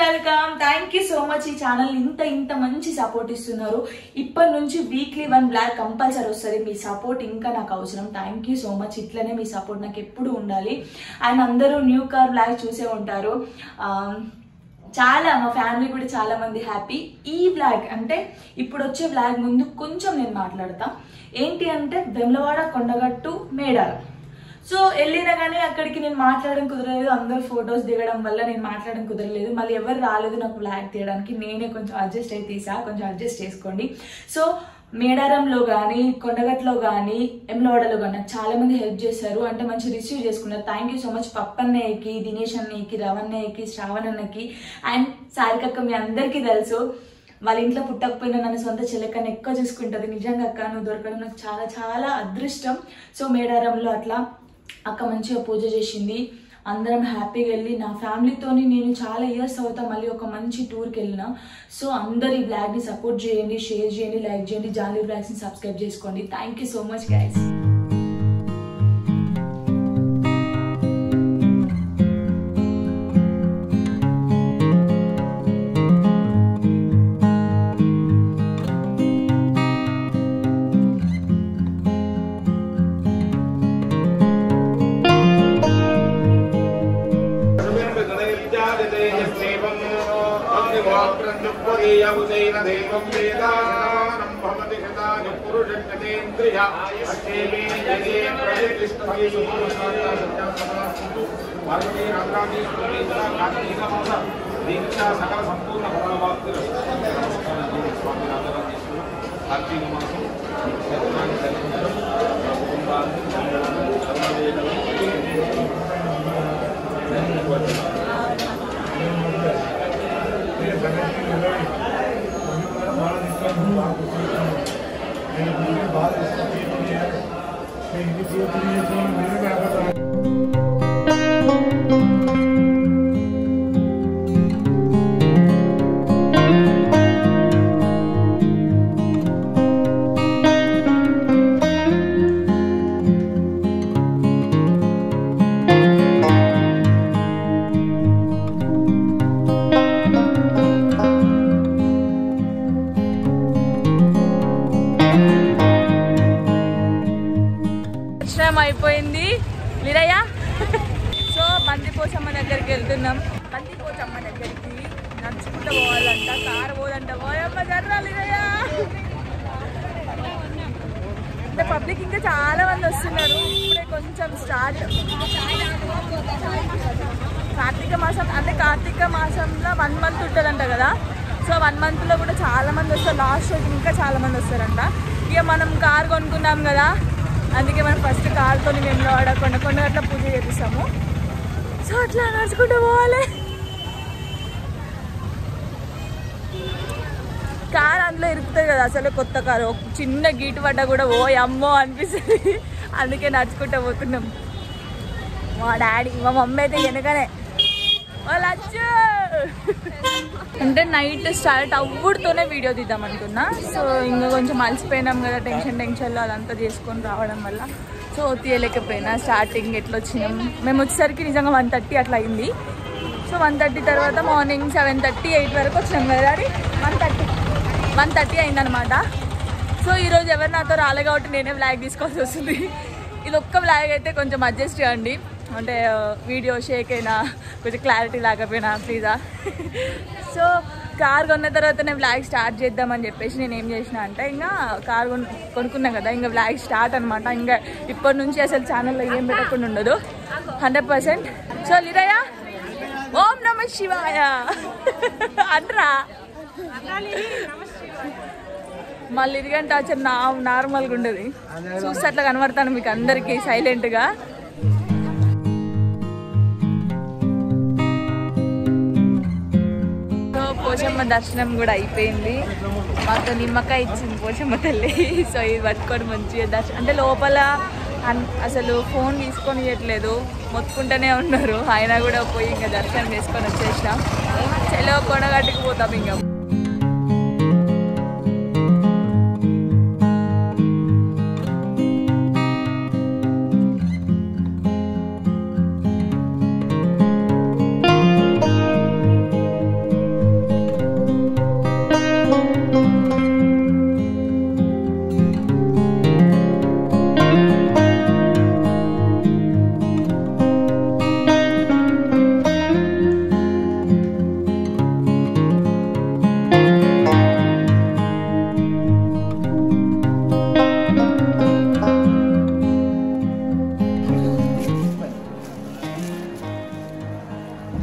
Welcome thank you so much ఈ channel ఇంత ఇంత మంచి సపోర్ట్ ఇస్తున్నారు ఇప్పటి నుంచి వీక్లీ వన్ బ్లాగ్ కంపల్సరీ వస్తుంది మీ సపోర్ట్ ఇంకా నాకు అవసరం థ్యాంక్ యూ సో మచ్ ఇట్లనే మీ సపోర్ట్ నాకు ఎప్పుడు ఉండాలి అండ్ అందరూ న్యూ కార్ బ్లాగ్ చూసే ఉంటారు ఆ, చాలా మా ఫ్యామిలీ కూడా చాలా మంది హ్యాపీ ఈ బ్లాగ్ అంటే ఇప్పుడు వచ్చే బ్లాగ్ ముందు కొంచెం నేను మాట్లాడతా ఏంటి అంటే వెమ్లవాడ కొండగట్టు మేడారం సో వెళ్ళినా కానీ అక్కడికి నేను మాట్లాడడం కుదరలేదు అందరు ఫొటోస్ దిగడం వల్ల నేను మాట్లాడడం కుదరలేదు మళ్ళీ ఎవరు రాలేదు నాకు బ్లాగ్ తీయడానికి నేనే కొంచెం అడ్జస్ట్ అయి తీసా కొంచెం అడ్జస్ట్ చేసుకోండి సో మేడారంలో కానీ కొండగట్లో కానీ ఎమ్లవాడలో కానీ నాకు చాలా మంది హెల్ప్ చేశారు అంటే మంచి రిసీవ్ చేసుకున్నారు థ్యాంక్ యూ సో మచ్ పప్పన్నయ్యకి దినేష్ అన్నయ్యకి రవణయ్యకి శ్రావణ్ అన్నకి అండ్ సారికక్క మీ అందరికీ తెలుసు వాళ్ళ ఇంట్లో పుట్టకపోయినా నన్ను సొంత చెల్లెక్కని ఎక్కువ చూసుకుంటుంది నిజంగా అక్క నువ్వు దొరకడం నాకు చాలా చాలా అదృష్టం సో మేడారంలో అట్లా అక్క మంచిగా పూజ చేసింది అందరం హ్యాపీగా వెళ్ళి నా ఫ్యామిలీతోని నేను చాలా ఇయర్స్ అవుతా మళ్ళీ ఒక మంచి టూర్కి వెళ్ళిన సో అందరు ఈ బ్లాగ్ని సపోర్ట్ చేయండి షేర్ చేయండి లైక్ చేయండి జాన్లీ బ్లాగ్స్ని సబ్స్క్రైబ్ చేసుకోండి thank you so much guys సకల సంపూర్ణ ఫలవాప్తి కార్తీక మాసం దర్శనం అయిపోయింది లిరయ్య సో బందిపోచమ్మ దగ్గరికి వెళ్తున్నాం బందిపోచమ్మ దగ్గరికి నడుచుకుంటూ పోవాలంట కారు పోదంట పోయమ్మ జర్రా లిరయ్య అంటే పబ్లిక్ ఇంకా చాలా మంది వస్తున్నారు ఇప్పుడే కొంచెం స్టార్ట్ కార్తీక మాసం అంటే కార్తీక మాసంలో వన్ మంత్ ఉంటుందంట కదా సో వన్ మంత్లో కూడా చాలా మంది వస్తారు లాస్ట్ రోజు ఇంకా చాలా మంది వస్తారంట ఇక మనం కార్ కొనుక్కున్నాం కదా అందుకే మనం ఫస్ట్ కార్తో మేము వాడ కొండ కొండ అట్లా పూజ చేపిస్తాము సో అట్లా నడుచుకుంటూ పోవాలి కార్ అందులో ఇరుకుతుంది కదా అసలు కొత్త కారు ఒక చిన్న గీటు పడ్డా కూడా ఓ అమ్మో అనిపిస్తుంది అందుకే నడుచుకుంటూ పోతున్నాం మా డాడీ మా మమ్మీ అయితే వెనకనే వాళ్ళు వచ్చు అంటే నైట్ స్టార్ట్ అవ్వడుతోనే వీడియో తీద్దాం అనుకున్నా సో ఇంకా కొంచెం అలసిపోయినాం కదా టెన్షన్ టెన్షన్లో అదంతా చేసుకొని రావడం వల్ల సో తీయలేకపోయినా స్టార్టింగ్ ఎట్లా వచ్చినాం మేము వచ్చేసరికి నిజంగా వన్ థర్టీ అట్లా అయింది సో వన్ థర్టీ తర్వాత మార్నింగ్ సెవెన్ థర్టీ ఎయిట్ వరకు వచ్చినాం కదా daddy one thirty one thirty అయిందనమాట సో ఈరోజు ఎవరు నాతో రాలే కాబట్టి నేనే బ్లాగ్ తీసుకోవాల్సి వస్తుంది ఇది ఒక్క బ్లాగ్ అయితే కొంచెం అడ్జస్ట్ చేయండి అంటే వీడియో షేక్ అయినా కొంచెం క్లారిటీ లేకపోయినా ప్లీజా సో కార్ కొన్న తర్వాత నేను బ్లాగ్ స్టార్ట్ చేద్దామని చెప్పేసి నేను ఏం చేసిన అంటే ఇంకా కార్ కొను కొనుక్కున్నా కదా ఇంకా బ్లాగ్ స్టార్ట్ అనమాట ఇంకా ఇప్పటి నుంచి అసలు ఛానల్లో ఏం పెట్టకుండా ఉండదు హండ్రెడ్ పర్సెంట్ సో లిరయ్య ఓం నమ శివాయ అంటరా మళ్ళీ ఇదిగంటే అసలు నా నార్మల్గా ఉండదు చూస్తే అట్లా కనబడతాను మీకు అందరికీ సైలెంట్గా సో పోషమ్మ దర్శనం కూడా అయిపోయింది మాకు నిమ్మకాయ ఇచ్చింది పోషమ్మ తల్లి సో ఇది పట్టుకొని మంచిగా దర్శనం అంటే లోపల అన్- అసలు ఫోన్ తీసుకొని ఇవ్వట్లేదు మొత్తుకుంటూనే ఉన్నారు ఆయన కూడా పోయి ఇంకా దర్శనం చేసుకొని వచ్చేసినాం చెలో కొనగట్టుకు పోతాం ఇంకా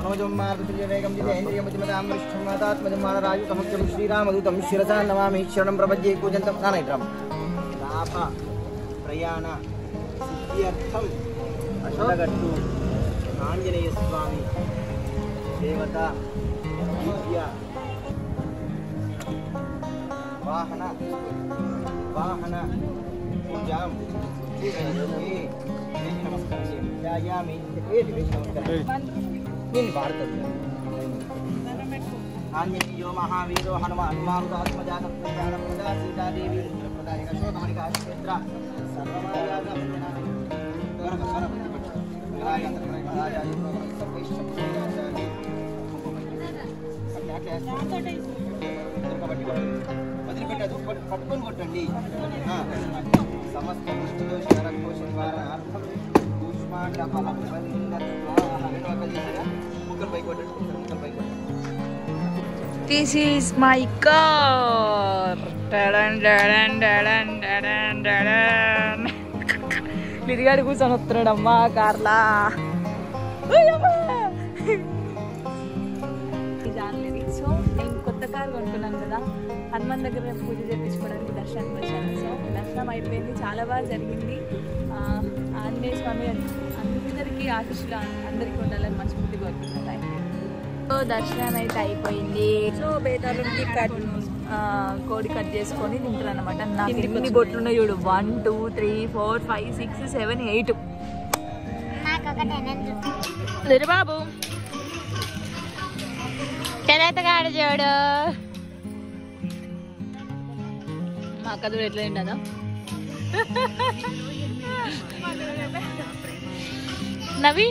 మనోజం మార్గతుల్యవేగం జితేంద్రియమతిమతాం వృష్ఠం మాతాత్మజం మానరాజు సముఖ్యం శ్రీరామదూతం శిరసా నమామి శరణం ప్రపద్యే కూజంతం నానైట్రామ్ లాభ ప్రయాణ సిద్ధ్యర్థం అశోకట్టు ఆంజనేయ స్వామి దేవత విద్య వాహన వాహన పూజాం చేసి నమస్కారం చేయామి ఏంటి వేసి నమస్కారం నేను వాడతాను ఆంజనేయో మహావీరో హనుమాన్ మారుతాత్మజాతం ప్రజానం ప్రజా సీతాదేవి ప్రదాయక శోభమణిక క్షేత్ర సర్వమాయాజ వదిలిపెట్టదు పట్టుకొని కొట్టండి ఆ. సమస్త దృష్టి దోష నరకోశ నివారణార్థం కూష్మాండ ఫల ముక్కలు పై కొట్టండి ముక్కలు పై కొట్టండి దిస్ ఈస్ మై కార్ లిరిగాడు కూర్చొని వస్తున్నాడమ్మా కార్లా సో నేను కొత్త కార్ కొనుక్కున్నాను కదా హనుమాన్ దగ్గర రేపు పూజ చేయించుకోవడానికి దర్శనానికి వచ్చాను సో దర్శనం అయిపోయింది చాలా బాగా జరిగింది ఆ, ఆంజనేయ స్వామి అందరికీ ఆశిష్యులు అందరికీ ఉండాలని మనస్ఫూర్తి కోరుకుంటున్నాను థ్యాంక్ యూ సో దర్శనం అయితే అయిపోయింది సో బేతాళుడికి కట్ ఆ, కోడి కట్ చేసుకొని తింటారు అనమాట నాకు ఎన్ని బొట్లు ఉన్నాయి చూడు one two three four five six seven eight లేరు బాబు తెలతగాడు చూడు మా అక్క చూడు ఎట్లా తింటుందా నవి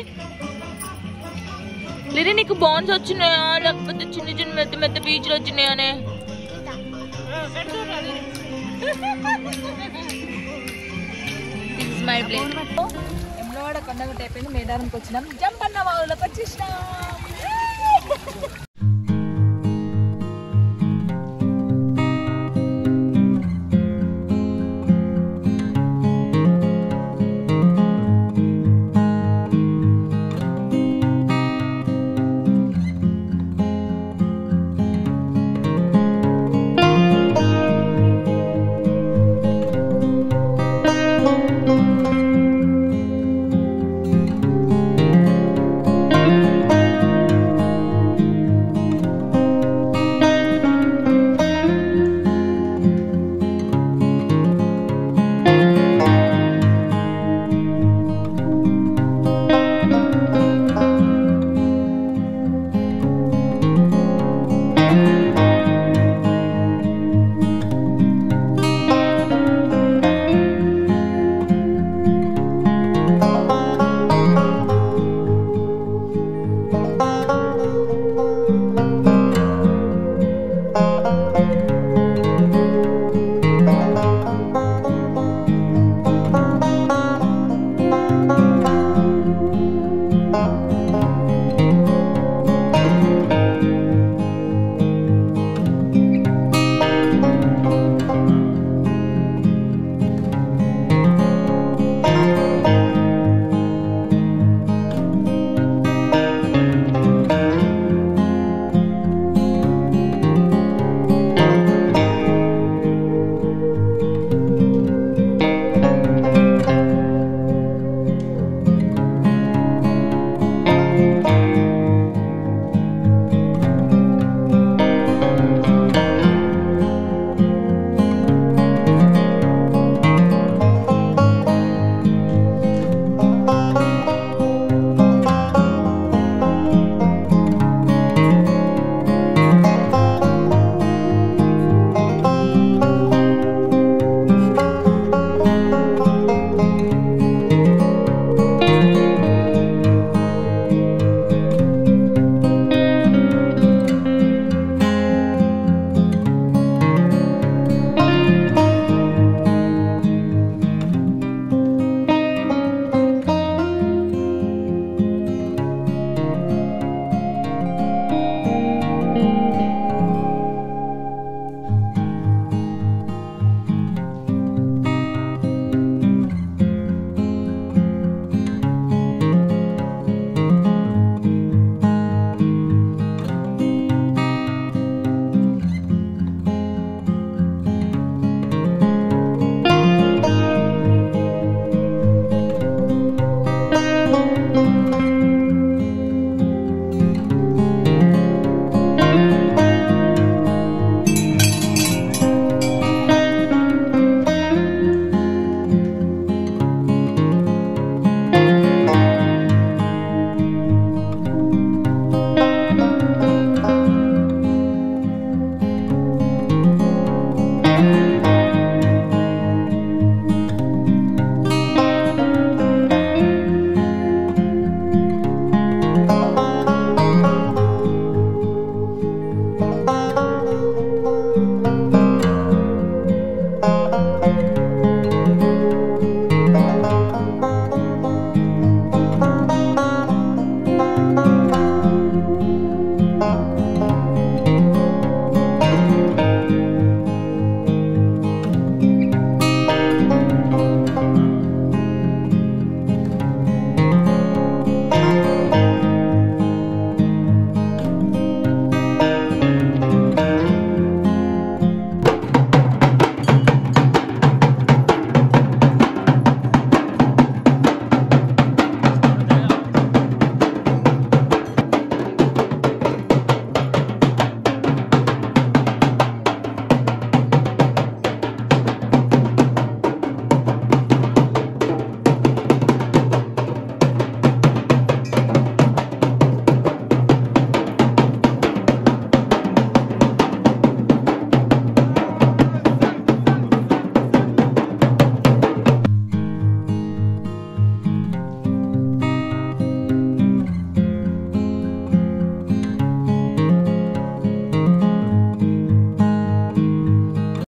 లేదా నీకు బాన్స్ వచ్చినాయా లేకపోతే చిన్న చిన్న మెత్త మెత్త బీచ్లు వచ్చినాయనే దిస్ మై ప్లేస్ ఎమ్లవాడ కొండగట్టు అయిపోయింది మేడారంకి వచ్చినాం జంప్ అన్న వాళ్ళకి వచ్చేసినాం